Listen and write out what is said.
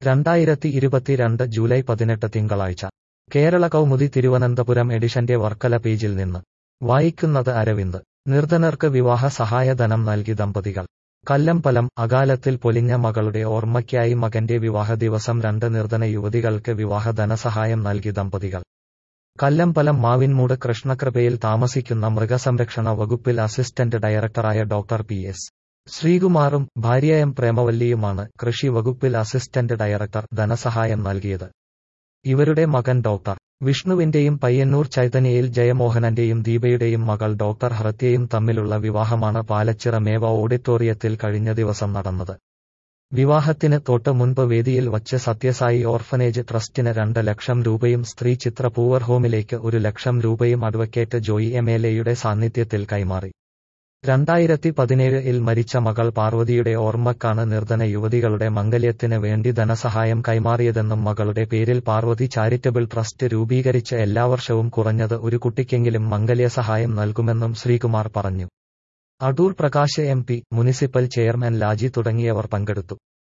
രണ്ടായിരത്തി ഇരുപത്തിരണ്ട് ജൂലൈ പതിനെട്ട് തിങ്കളാഴ്ച കേരള കൗമുദി തിരുവനന്തപുരം എഡിഷന്റെ വർക്കല പേജിൽ നിന്ന് വായിക്കുന്നത് അരവിന്ദ് നിർധനർക്ക് വിവാഹ സഹായധനം നൽകി ദമ്പതികൾ കല്ലമ്പലം അകാലത്തിൽ പൊലിഞ്ഞ മകളുടെ ഓർമ്മയ്ക്കായി മകന്റെ വിവാഹ ദിവസം രണ്ട് നിർധന യുവതികൾക്ക് വിവാഹ ധനസഹായം നൽകി ദമ്പതികൾ കല്ലമ്പലം മാവിൻമൂട് കൃഷ്ണകൃപയിൽ താമസിക്കുന്ന മൃഗസംരക്ഷണ വകുപ്പിൽ അസിസ്റ്റന്റ് ഡയറക്ടറായ ഡോക്ടർ പി എസ് ശ്രീകുമാറും ഭാര്യ എം പ്രേമവല്ലിയുമാണ് കൃഷി വകുപ്പിൽ അസിസ്റ്റന്റ് ഡയറക്ടർ ധനസഹായം നൽകിയത് ഇവരുടെ മകൻ ഡോക്ടർ വിഷ്ണുവിന്റെയും പയ്യന്നൂർ ചൈതന്യയിൽ ജയമോഹനന്റെയും ദീപയുടെയും മകൾ ഡോക്ടർ ഹൃത്യയും തമ്മിലുള്ള വിവാഹമാണ് പാലച്ചിറ മേവ ഓഡിറ്റോറിയത്തിൽ കഴിഞ്ഞ ദിവസം നടന്നത് വിവാഹത്തിന് തൊട്ട് മുൻപ് വേദിയിൽ വച്ച് സത്യസായി ഓർഫനേജ് ട്രസ്റ്റിന് രണ്ട് ലക്ഷം രൂപയും സ്ത്രീ ചിത്ര പൂവർ ഹോമിലേക്ക് ഒരു ലക്ഷം രൂപയും അഡ്വക്കേറ്റ് ജോയി എം എൽ എയുടെ സാന്നിധ്യത്തിൽ കൈമാറി രണ്ടായിരത്തി പതിനേഴിൽ മരിച്ച മകൾ പാർവതിയുടെ ഓർമ്മക്കാണ് നിർധന യുവതികളുടെ മംഗല്യത്തിന് വേണ്ടി ധനസഹായം കൈമാറിയതെന്നും മകളുടെ പേരിൽ പാർവതി ചാരിറ്റബിൾ ട്രസ്റ്റ് രൂപീകരിച്ച് എല്ലാ വർഷവും കുറഞ്ഞത് ഒരു കുട്ടിക്കെങ്കിലും മംഗല്യസഹായം നൽകുമെന്നും ശ്രീകുമാർ പറഞ്ഞു Adoor Prakash M P municipal chairman Laji തുടങ്ങിയവർ പങ്കെടുത്തു